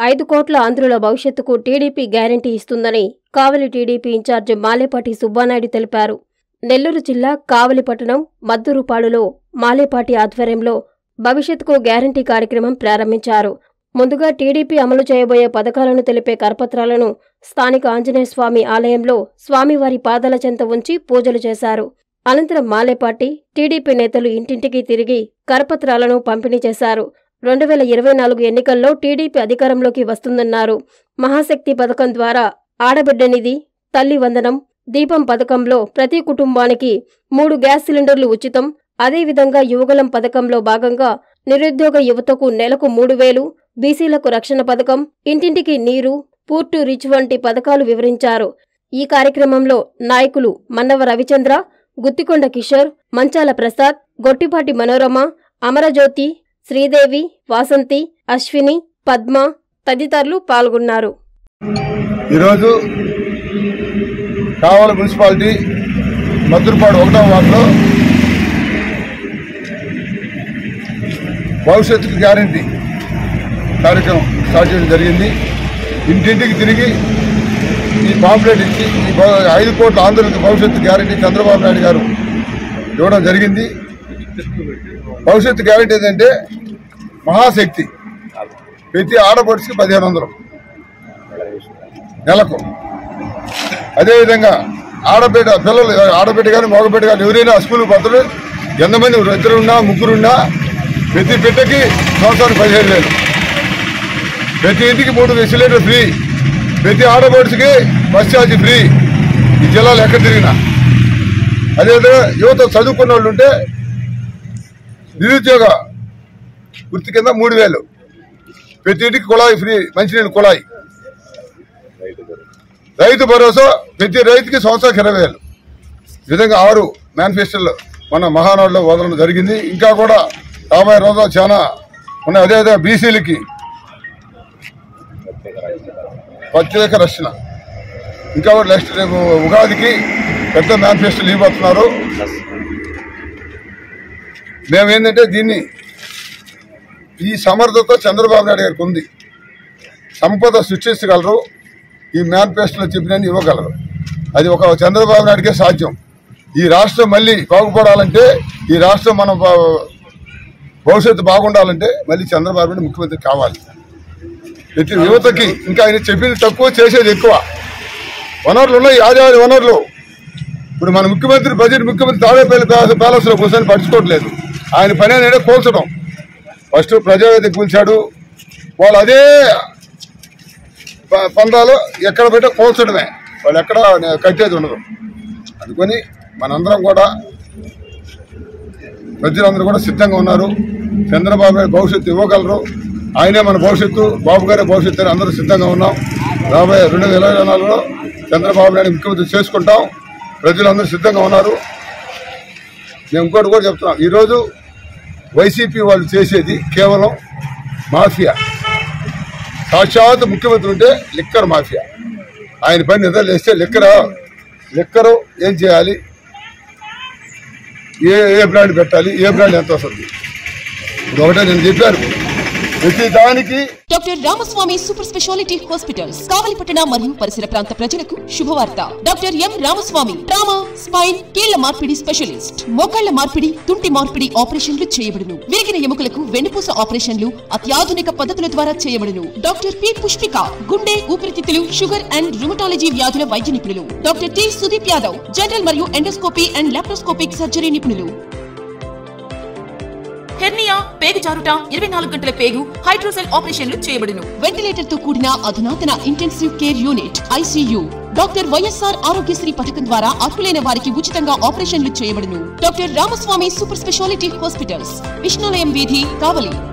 ఐదు కోట్ల ఆంధ్రుల భవిష్యత్తుకు టీడీపీ గ్యారంటీ ఇస్తుందని కావలి టీడీపీ ఇన్ఛార్జి మాలేపాటి సుబ్బానాయుడు తెలిపారు నెల్లూరు జిల్లా కావలి పట్టణం మద్దురుపాడులో మాలేపాటి ఆధ్వర్యంలో భవిష్యత్తుకు గ్యారంటీ కార్యక్రమం ప్రారంభించారు ముందుగా టీడీపీ అమలు చేయబోయే పథకాలను తెలిపే కరపత్రాలను స్థానిక ఆంజనేయ స్వామి ఆలయంలో స్వామివారి పాదాల చెంత ఉంచి పూజలు చేశారు అనంతరం మాలేపాటి టీడీపీ నేతలు ఇంటింటికి తిరిగి కరపత్రాలను పంపిణీ చేశారు రెండు వేల ఇరవై నాలుగు ఎన్నికల్లో టీడీపీ అధికారంలోకి వస్తుందన్నారు మహాశక్తి పథకం ద్వారా ఆడబిడ్డ నిధి తల్లి వందనం దీపం పథకంలో ప్రతి కుటుంబానికి మూడు గ్యాస్ సిలిండర్లు ఉచితం అదేవిధంగా యువగలం పథకంలో భాగంగా నిరుద్యోగ యువతకు నెలకు మూడు వేలు బీసీలకు రక్షణ పథకం ఇంటింటికి నీరు పూర్టు రిచ్ వంటి పథకాలు వివరించారు ఈ కార్యక్రమంలో నాయకులు మన్నవ రవిచంద్ర గుత్తికొండ కిషోర్ మంచాల ప్రసాద్ గొట్టిపాటి మనోరమ అమరజ్యోతి శ్రీదేవి వాసంతి అశ్విని పద్మ తదితరులు పాల్గొన్నారు ఈరోజు కావలి మున్సిపాలిటీ మద్దురుపాడు ఒకటో వార్డులో భవిష్యత్తుకు గ్యారంటీ కార్యక్రమం స్టార్ట్ చేయడం జరిగింది ఇంటింటికి తిరిగి ఈ పాంప్లెట్ ఇచ్చి ఈ భ- ఐదు కోట్ల ఆంధ్రులకు భవిష్యత్తు గ్యారంటీ చంద్రబాబు నాయుడు గారు ఇవ్వడం జరిగింది భవిష్యత్తు గ్యారంటీ ఏంటంటే మహాశక్తి ప్రతి ఆడపడుచుకి పదిహేను వందలు నెలకు అదేవిధంగా ఆడబిడ్డ పిల్లలు ఆడబిడ్డ కానీ మగబిడ్డ కానీ ఎవరైనా స్కూల్ పోతారు ఎంతమంది ఇద్దరున్నా ముగ్గురున్నా ప్రతి బిడ్డకి సంవత్సరానికి పదిహేను వేలు ప్రతి ఇంటికి మూడు సిలిండర్ ఫ్రీ ప్రతి ఆడబడుచుకి బస్ ఛార్జ్ ఫ్రీ ఈ జిల్లాలో ఎక్కడ తిరిగినా అదేవిధంగా యువత చదువుకున్న వాళ్ళు ఉంటే నిరుద్యోగ వృత్తి కింద మూడు వేలు ప్రతి ఇంటికి కుళాయి ఫ్రీ మంచినీళ్ళు కుళాయి రైతు భరోసా ప్రతి రైతుకి సంవత్సరానికి ఇరవై వేలు ఈ విధంగా ఆరు మేనిఫెస్టోలు మన మహానాడులో వదలడం జరిగింది ఇంకా కూడా రాబోయే రోజుల్లో చాలా ఉన్నాయి అదేవిధంగా బీసీలకి ప్రత్యేక రక్షణ ఇంకా కూడా నెక్స్ట్ రేపు ఉగాదికి పెద్ద మేనిఫెస్టోలు ఇవ్వబోతున్నారు మేమేంటంటే దీన్ని ఈ సమర్థత చంద్రబాబు నాయుడు గారికి ఉంది సంపద సృష్టించగలరు ఈ మేనిఫెస్టోలో చెప్పినని ఇవ్వగలరు అది ఒక చంద్రబాబు నాయుడికే సాధ్యం ఈ రాష్ట్రం మళ్ళీ బాగుపడాలంటే ఈ రాష్ట్రం మన భ- భవిష్యత్తు బాగుండాలంటే మళ్ళీ చంద్రబాబు నాయుడు ముఖ్యమంత్రి కావాలి ప్రతి యువతకి ఇంకా ఆయన చెప్పింది తక్కువ చేసేది ఎక్కువ వనరులు ఉన్నాయి ఆదాయ వనరులు ఇప్పుడు మన ముఖ్యమంత్రి బడ్జెట్ ముఖ్యమంత్రి తాడేపల్లి ప్యాలెస్ ప్యాలెస్ లో కూర్చొని పట్టించుకోవట్లేదు ఆయన పని అనేది కూల్చడం ఫస్ట్ ప్రజావేదిక కూల్చాడు వాళ్ళు అదే ప- పందాలు ఎక్కడ పెట్టా కూల్చడమే వాళ్ళు ఎక్కడ కట్టేది ఉండదు అందుకని మనందరం కూడా ప్రజలందరూ కూడా సిద్ధంగా ఉన్నారు చంద్రబాబు నాయుడు భవిష్యత్తు ఇవ్వగలరు ఆయనే మన భవిష్యత్తు బాబు గారి భవిష్యత్తు అని అందరూ సిద్ధంగా ఉన్నాం రాబోయే రెండు వేల ఇరవై నాలుగులో చంద్రబాబు నాయుడు ముఖ్యమంత్రి చేసుకుంటాం ప్రజలందరూ సిద్ధంగా ఉన్నారు మేము ఇంకోటి కూడా చెప్తున్నాం ఈరోజు వైసీపీ వాళ్ళు చేసేది కేవలం మాఫియా సాక్షాత్ ముఖ్యమంత్రి ఉంటే లిక్కర్ మాఫియా ఆయన పని నిద్ర లేస్తే లిక్కర్ లిక్కరు ఏం చేయాలి ఏ ఏ బ్రాండ్ పెట్టాలి ఏ బ్రాండ్ ఎంత వస్తుంది ఇది ఒకటే నేను చెప్పాను ప్రతి దానికి doctor Ramaswamy super speciality hospitals కావలిపట్టణ మరియు పరిసర ప్రాంత ప్రజలకు శుభవార్త doctor M Ramaswamy trauma spine కీళ్ల మార్పిడి స్పెషలిస్ట్ మోకాళ్ల మార్పిడి తుంటి మార్పిడి ఆపరేషన్లు చేయబడును విరిగిన ఎముకలకు వెన్నుపూస ఆపరేషన్లు అత్యాధునిక పద్ధతుల ద్వారా చేయబడును డాక్టర్ పి పుష్పిక గుండె ఊపిరితిత్తులు షుగర్ అండ్ రుమటాలజీ వ్యాధుల వైద్య నిపుణులు doctor T Sudeep Yadav general మరియు ఎండోస్కోపీ అండ్ లాప్రోస్కోపిక్ సర్జరీ నిపుణులు హెర్నియా పేగు జారుట ఇరవై నాలుగు గంటల పేగు హైడ్రోసెల్ ఆపరేషన్లు చేయబడును వెంటిలేటర్ తో కూడిన అధునాతన intensive care unit ICU doctor YSR Aarogyasri పథకం ద్వారా అర్హులైన వారికి ఉచితంగా ఆపరేషన్లు చేయబడును doctor Ramaswamy super speciality hospitals Vishnulayam వీధి కావలి